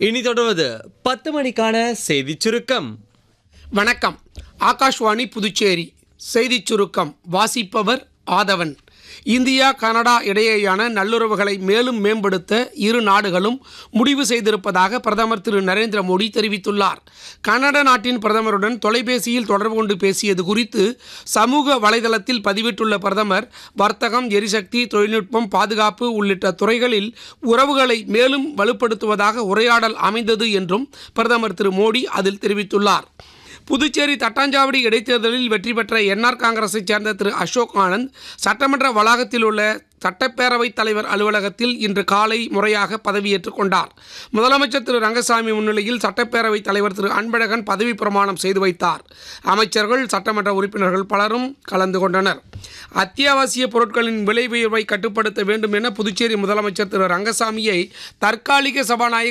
இனி தொடர்வது பத்து மணிக்கான செய்திச் சுருக்கம் வணக்கம் ஆகாஷ்வாணி புதுச்சேரி செய்திச் சுருக்கம் வாசிப்பவர் ஆதவன் இந்தியா கனடா இடையேயான நல்லுறவுகளை மேலும் மேம்படுத்த இரு நாடுகளும் முடிவு செய்திருப்பதாக பிரதமர் திரு நரேந்திர மோடி தெரிவித்துள்ளார் கனடா நாட்டின் பிரதமருடன் தொலைபேசியில் தொடர்பு கொண்டு பேசியது குறித்து சமூக வலைதளத்தில் பதிவிட்டுள்ள பிரதமர் வர்த்தகம் எரிசக்தி தொழில்நுட்பம் பாதுகாப்பு உள்ளிட்ட துறைகளில் உறவுகளை மேலும் வலுப்படுத்துவதாக உரையாடல் அமைந்தது என்றும் பிரதமர் திரு மோடி அதில் தெரிவித்துள்ளார் புதுச்சேரி தட்டாஞ்சாவடி இடைத்தேர்தலில் வெற்றி பெற்ற என்ஆர் காங்கிரஸைச் சேர்ந்த திரு அசோக் ஆனந்த் சட்டமன்ற வளாகத்தில் உள்ள சட்டப்பேரவைத் தலைவர் அலுவலகத்தில் இன்று காலை முறையாக பதவியேற்றுக் கொண்டார் முதலமைச்சர் திரு ரங்கசாமி முன்னிலையில் சட்டப்பேரவைத் தலைவர் திரு அன்பழகன் பதவி பிரமாணம் செய்து வைத்தார் அமைச்சர்கள் சட்டமன்ற உறுப்பினர்கள் பலரும் கலந்து கொண்டனர் அத்தியாவசிய பொருட்களின் விலை உயர்வை கட்டுப்படுத்த வேண்டும் என புதுச்சேரி முதலமைச்சர் திரு ரங்கசாமியை தற்காலிக சபாநாயகர்